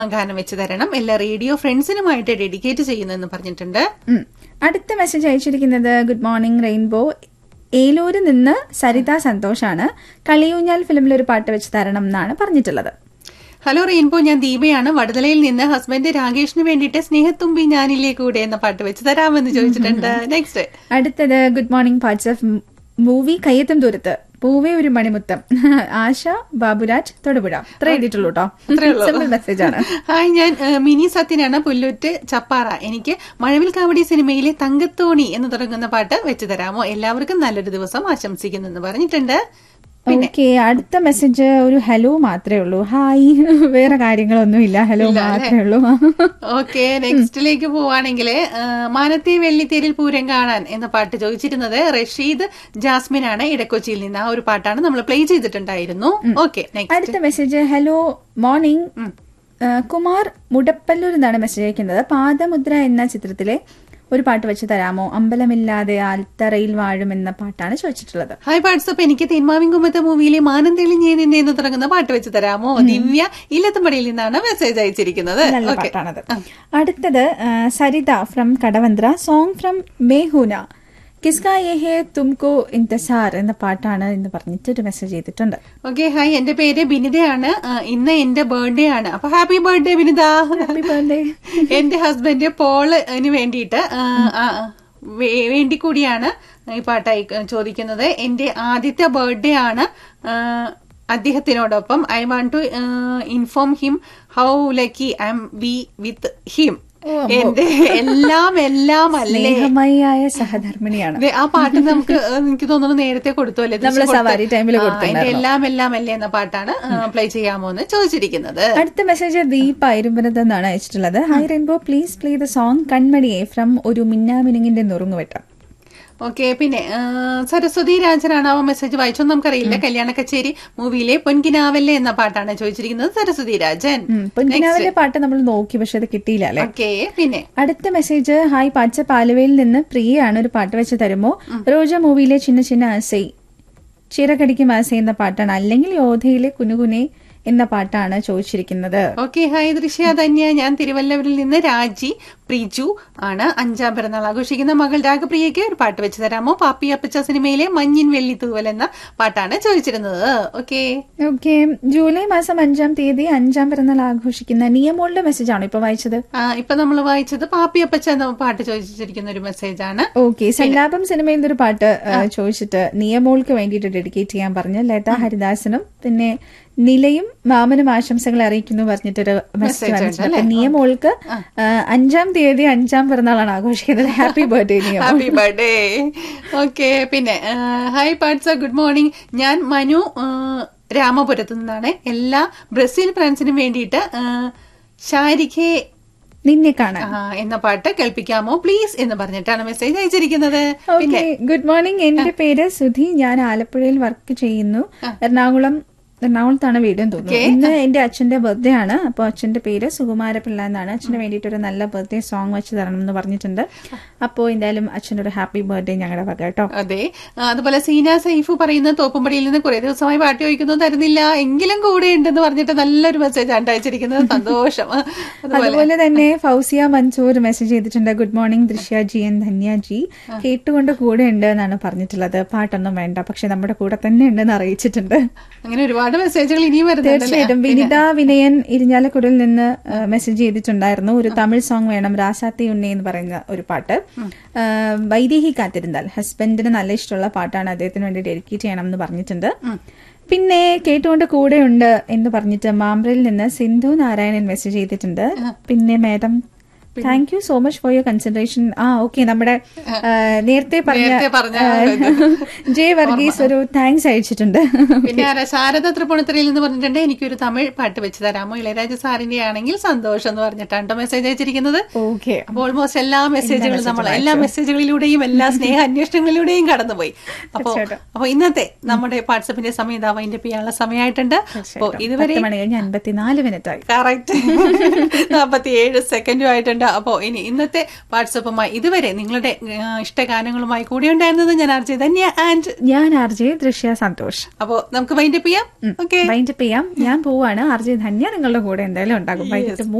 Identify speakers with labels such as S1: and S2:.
S1: ഗാനം വെച്ച് തരണം എല്ലാ റേഡിയോ ഫ്രണ്ട്സിനുമായിട്ട് ഡെഡിക്കേറ്റ് ചെയ്യുന്നെന്ന് പറഞ്ഞിട്ടുണ്ട്
S2: ഉം. അടുത്ത മെസ്സേജ് അയച്ചിരിക്കുന്നത് ഗുഡ് മോർണിംഗ് റെയിൻബോ ഏലൂരിൽ നിന്ന് സരിത സന്തോഷാണ് കളിയൂഞ്ഞാൽ ഫിലിമിൽ ഒരു പാട്ട് വെച്ച് തരണം എന്നാണ് പറഞ്ഞിട്ടുള്ളത്
S1: ഹലോ റെയിൻബോ ഞാൻ ദീപയാണ് വടുതലയിൽ നിന്ന് ഹസ്ബൻഡ് രാകേഷിന് വേണ്ടിയിട്ട് സ്നേഹത്തുമ്പി ഞാനില്ലേ കൂടെ എന്ന പാട്ട് വെച്ച് തരാമെന്ന് ചോദിച്ചിട്ടുണ്ട് നെക്സ്റ്റ്
S2: അടുത്തത് good morning parts of movie Kaiyethum Doorath പൂവേ ഒരു മണിമുത്തം ആശ ബാബുരാജ് തൊടുപുഴ ഇത്ര എഴുതിയിട്ടുള്ളൂ കേട്ടോ സിമ്പിൾ മെസ്സേജ് ആണ്
S1: ഹായ് ഞാൻ ഏഹ്, മിനി സത്യനാണ് പുല്ലുറ്റ് ചപ്പാറ എനിക്ക് മഴവിൽ കാവടി സിനിമയിലെ തങ്കത്തോണി എന്ന് തുടങ്ങുന്ന പാട്ട് വെച്ച് തരാമോ എല്ലാവർക്കും നല്ലൊരു ദിവസം ആശംസിക്കുന്നു എന്ന് പറഞ്ഞിട്ടുണ്ട്
S2: ഓക്കെ അടുത്ത മെസ്സേജ് ഒരു ഹലോ മാത്രമേ ഉള്ളൂ ഹായ് വേറെ കാര്യങ്ങളൊന്നുമില്ല ഹലോ മാത്രമേ ഉള്ളൂ
S1: ഓക്കെ നെക്സ്റ്റിലേക്ക് പോവാണെങ്കിൽ മാനത്തെ വെള്ളിത്തേരിൽ പൂരം കാണാൻ എന്ന പാട്ട് ചോദിച്ചിരുന്നത് റഷീദ് ജാസ്മിൻ ആണ് ഇടക്കൊച്ചിയിൽ നിന്ന് ആ ഒരു പാട്ടാണ് നമ്മൾ പ്ലേ ചെയ്തിട്ടുണ്ടായിരുന്നു ഓക്കെ നെക്സ്റ്റ്
S2: അടുത്ത message hello morning Kumar Mudappallur എന്നാണ് മെസ്സേജ് അയക്കുന്നത് പാദമുദ്ര എന്ന ചിത്രത്തിലെ ഒരു പാട്ട് വെച്ച് തരാമോ അമ്പലമില്ലാതെ ആൽത്തറയിൽ വാഴും എന്ന പാട്ടാണ് ചോദിച്ചിട്ടുള്ളത്
S1: ഹായ് വാട്സപ്പ് എനിക്ക് തെന്മാവിൻകുമ്പത്തെ മൂവിയിലെ മാനം തെളിഞ്ഞേ നിന്നെ എന്ന് തുടങ്ങുന്ന പാട്ട് വെച്ച് തരാമോ ദിവ്യ ഇല്ലത്തുംപടിയിൽ നിന്നാണ് മെസ്സേജ് അയച്ചിരിക്കുന്നത്
S2: നല്ല
S1: ഓക്കെ
S2: പാട്ടാണത് അടുത്തത് ആ, Saritha from Kadavanthra song from Main Hoon Na Kiska Ye Hai Tumko Intezaar എന്ന പാട്ടാണ് എന്ന് പറഞ്ഞിട്ട് ഒരു മെസ്സേജ് ചെയ്തിട്ടുണ്ട്
S1: ഓക്കെ ഹായ് എന്റെ പേര് ബിനിതയാണ് ആ, ഇന്ന് എന്റെ ബർത്ത്ഡേ ആണ് അപ്പൊ happy birthday Binitha
S2: happy birthday
S1: എന്റെ ഹസ്ബൻഡ് പോളിന് വേണ്ടിയിട്ട് ആ, ആ, വേ- വേണ്ടി കൂടിയാണ് ഈ പാട്ടായി ചോദിക്കുന്നത് എന്റെ ആദ്യത്തെ ബർത്ത്ഡേ ആണ് ആ, അദ്ദേഹത്തിനോടൊപ്പം I want to inform him how lucky I'm be with him എന്റെ എല്ലാം എല്ലാം അല്ലേ
S2: സ്നേഹമയായ സഹധർമ്മിണിയാണ്
S1: ദേ, ആ പാട്ട് നമുക്ക് ഏഹ്, എനിക്ക് തോന്നുന്നു നേരത്തെ കൊടുത്തു അല്ലേ
S2: നമ്മള്
S1: തിരിച്ച്
S2: സവാരി
S1: കൊടുത്ത്.
S2: ടൈമില്
S1: ആ,
S2: കൊടുത്തിട്ടുണ്ടായിരുന്നു.
S1: അതിന്റെ എല്ലാം എല്ലാം അല്ലേ എന്ന പാട്ടാണ് പ്ലേ ചെയ്യാമോ എന്ന് ചോദിച്ചിരിക്കുന്നത്
S2: അടുത്ത മെസ്സേജ് ദീപ ഇരുമ്പനത്ത് എന്നാണ് അയച്ചിട്ടുള്ളത് hi rainbow please play the song കൺമണിയെ ഫ്രം ഒരു മിന്നാമിനുങ്ങിന്റെ നുറുങ്ങുവെട്ടം
S1: ഓക്കെ പിന്നെ ആ, സരസ്വതി രാജനാണ് ആ മെസ്സേജ് വായിച്ചോന്ന് നമുക്കറിയില്ല കല്യാണ കച്ചേരി മൂവിയിലെ പൊൻകിനാവല്ലേ എന്ന പാട്ടാണ് ചോദിച്ചിരിക്കുന്നത് സരസ്വതി രാജൻ
S2: ഉം, പൊൻകിനാവിന്റെ പാട്ട് നമ്മൾ നോക്കി പക്ഷെ അത് കിട്ടിയില്ല അല്ലെ
S1: ഓക്കെ പിന്നെ
S2: അടുത്ത മെസ്സേജ് ഹായ് പാച്ച പാലുവയിൽ നിന്ന് പ്രിയയാണ് ഒരു പാട്ട് വെച്ച് തരുമോ റോജ മൂവിയിലെ ചിന്ന ചിന്ന ആസൈ ചിറകടിക്കും ആസൈ എന്ന പാട്ടാണ് അല്ലെങ്കിൽ യോധയിലെ കുനുകുനെ എന്ന പാട്ടാണ് ചോദിച്ചിരിക്കുന്നത്
S1: ഓക്കെ ഹായ് ദൃശ്യ ധന്യ ഞാൻ തിരുവല്ലൂരിൽ നിന്ന് രാജി പ്രീജു ആണ് അഞ്ചാം പിറന്നാൾ ആഘോഷിക്കുന്ന മകൾ രാഗപ്രിയയ്ക്ക് ഒരു പാട്ട് വെച്ച് തരാമോ പാപ്പി അപ്പച്ച സിനിമയിലെ മഞ്ഞിൻ വെള്ളി തൂവൽ എന്ന പാട്ടാണ് ചോദിച്ചിരുന്നത് ഓക്കെ
S2: ഓക്കെ ജൂലൈ മാസം അഞ്ചാം തീയതി അഞ്ചാം പിറന്നാൾ ആഘോഷിക്കുന്ന നിയമോളുടെ മെസ്സേജ് ആണോ ഇപ്പൊ വായിച്ചത്
S1: ഇപ്പൊ നമ്മൾ വായിച്ചത് പാപ്പി അപ്പച്ച എന്ന പാട്ട് ചോദിച്ചിരിക്കുന്ന ഒരു മെസ്സേജ് ആണ്
S2: ഓക്കെ സല്ലാപം സിനിമയിൽ നിന്ന് ഒരു പാട്ട് ആ, ചോദിച്ചിട്ട് നിയമോൾക്ക് വേണ്ടിയിട്ട് ഡെഡിക്കേറ്റ് ചെയ്യാൻ പറഞ്ഞ് ലത ഹരിദാസനും പിന്നെ നിലയും മാമനും ആശംസകൾ അറിയിക്കുന്നു പറഞ്ഞിട്ടൊരു മെസ്സേജ് വന്നിട്ടുണ്ട് അപ്പൊ നിയമോൾക്ക് ആ, അഞ്ചാം തീയതി അഞ്ചാം പിറന്നാളാണ് ആഘോഷിക്കുന്നത് ഹാപ്പി ബർത്ത്ഡേ നിയമം
S1: ഹാപ്പി ബർത്ത്ഡേ ഓക്കെ പിന്നെ ഹായ് പാട്സ ഗുഡ് മോർണിംഗ് ഞാൻ മനു ആ, രാമപുരത്തു നിന്നാണ് എല്ലാ ബ്രസീൽ ഫ്രാൻസിനും വേണ്ടിയിട്ട് ആ, ഷാരിഖെ
S2: നിന്നെ കാണാൻ
S1: ആ, എന്ന പാട്ട് കേൾപ്പിക്കാമോ പ്ലീസ് എന്ന് പറഞ്ഞിട്ടാണ് മെസ്സേജ് അയച്ചിരിക്കുന്നത്
S2: ഓക്കെ ഗുഡ് മോർണിംഗ് എന്റെ പേര് സുധി ഞാൻ ആലപ്പുഴയിൽ വർക്ക് ചെയ്യുന്നു എറണാകുളം എറണാകുളത്താണ് വീടും തോന്നുന്നു ഇന്ന് എന്റെ അച്ഛന്റെ ബർത്ത്ഡേ ആണ് അപ്പൊ അച്ഛന്റെ പേര് സുകുമാരപിള്ള എന്നാണ് അച്ഛന് വേണ്ടിയിട്ട് ഒരു നല്ല ബർത്ത്ഡേ സോങ് വെച്ച് തരണം എന്ന് പറഞ്ഞിട്ടുണ്ട് അപ്പോ എന്തായാലും അച്ഛൻ്റെ ഒരു ഹാപ്പി ബർത്ത്ഡേ ഞങ്ങളുടെ വക കേട്ടോ
S1: അതെ ആ, അതുപോലെ സീന സൈഫു പറയുന്ന തോപ്പുംപടിയിൽ നിന്ന് കുറെ ദിവസമായി പാട്ട് ചോദിക്കുന്നു തരുന്നില്ല എങ്കിലും കൂടെ ഉണ്ടെന്ന് പറഞ്ഞിട്ട് നല്ലൊരു മെസ്സേജ് ആണ് അയച്ചിരിക്കുന്നത് സന്തോഷം അതുപോലെ
S2: അതുപോലെ തന്നെ ഫൗസിയ മൻസൂർ മെസ്സേജ് ചെയ്തിട്ടുണ്ട് good morning Drishya ji and Dhanya ji കേട്ടുകൊണ്ട് കൂടെ ഉണ്ട് എന്നാണ് പറഞ്ഞിട്ടുള്ളത് പാട്ടൊന്നും വേണ്ട പക്ഷെ നമ്മുടെ കൂടെ തന്നെ ഉണ്ടെന്ന് അറിയിച്ചിട്ടുണ്ട്
S1: അങ്ങനെ ഒരുപാട് മെസ്സേജുകൾ ഇനിയും വരുന്നുണ്ടല്ലേ
S2: തീർച്ചയായിട്ടും വിനിത വിനയൻ ഇരിഞ്ഞാലക്കുടയിൽ നിന്ന് മെസ്സേജ് ചെയ്തിട്ടുണ്ടായിരുന്നു ഒരു തമിഴ് സോങ് വേണം രാസാത്തി ഉണ്ണി എന്ന് പറയുന്ന ഒരു പാട്ട് ആ, വൈദേഹി കാത്തിരുന്നാൽ ഹസ്ബൻഡിന് നല്ല ഇഷ്ടമുള്ള പാട്ടാണ് അദ്ദേഹത്തിന് വേണ്ടി ഡെഡിക്കേറ്റ് ചെയ്യണം എന്ന് പറഞ്ഞിട്ടുണ്ട് പിന്നെ കേട്ടുകൊണ്ട് കൂടെയുണ്ട് എന്ന് പറഞ്ഞിട്ട് മാമ്പ്രയിൽ നിന്ന് സിന്ധു നാരായണൻ മെസ്സേജ് ചെയ്തിട്ടുണ്ട് പിന്നെ madam thank you so much for your consideration ആ ഓക്കെ നമ്മുടെ ആ, നേരത്തെ പറഞ്ഞ
S1: നേരത്തെ പറഞ്ഞ
S2: ആ, ജെ വർഗീസ് ഒരു താങ്ക്സ് അയച്ചിട്ടുണ്ട്
S1: പിന്നെ ആരാ ശാരദ തൃപ്പൂണിത്തറയിൽ നിന്ന് പറഞ്ഞിട്ടുണ്ട് എനിക്കൊരു തമിഴ് പാട്ട് വെച്ച് തരാമോ ഇളയരാജ സാറിന്റെ ആണെങ്കിൽ സന്തോഷം എന്ന് പറഞ്ഞിട്ടാണ് ട്ടോ മെസ്സേജ് അയച്ചിരിക്കുന്നത്
S2: ഓക്കെ
S1: അപ്പോൾ ഓൾമോസ്റ്റ് എല്ലാ മെസ്സേജുകളും നമ്മൾ എല്ലാ മെസ്സേജുകളിലൂടെയും എല്ലാ സ്നേഹ അന്വേഷണങ്ങളിലൂടെയും കടന്നുപോയി അപ്പോൾ അപ്പോൾ ഇന്നത്തെ നമ്മുടെ വാട്സപ്പിന്റെ സമയം ഇതാ വൈൻഡപ്പ് ചെയ്യാനുള്ള സമയമായിട്ടുണ്ട് അപ്പോൾ ഇതുവരെ
S2: പത്ത് മണി കഴിഞ്ഞ് അൻപത്തിനാല് മിനിറ്റ് ആയി
S1: കറക്റ്റ് നാൽപ്പത്തി ഏഴ് സെക്കൻഡും ആയിട്ടുണ്ട് വേണ്ട അപ്പോ ഇനി ഇന്നത്തെ വാട്സപ്പുമായി ഇതുവരെ നിങ്ങളുടെ ആ, ഇഷ്ടഗാനങ്ങളുമായി കൂടെ ഉണ്ടായിരുന്നത് ഞാൻ ആർജെ ധന്യ ആൻഡ്
S2: ഞാൻ ആർ ജെ ദൃശ്യ സന്തോഷ്
S1: അപ്പോ നമുക്ക് വൈൻഡപ്പ് ചെയ്യാം ഓക്കെ
S2: വൈൻഡപ്പ് ചെയ്യാം ഞാൻ പോവാണ് ആർ ജെ ധന്യ നിങ്ങളുടെ കൂടെ എന്തായാലും ഉണ്ടാകും വൈകിട്ട്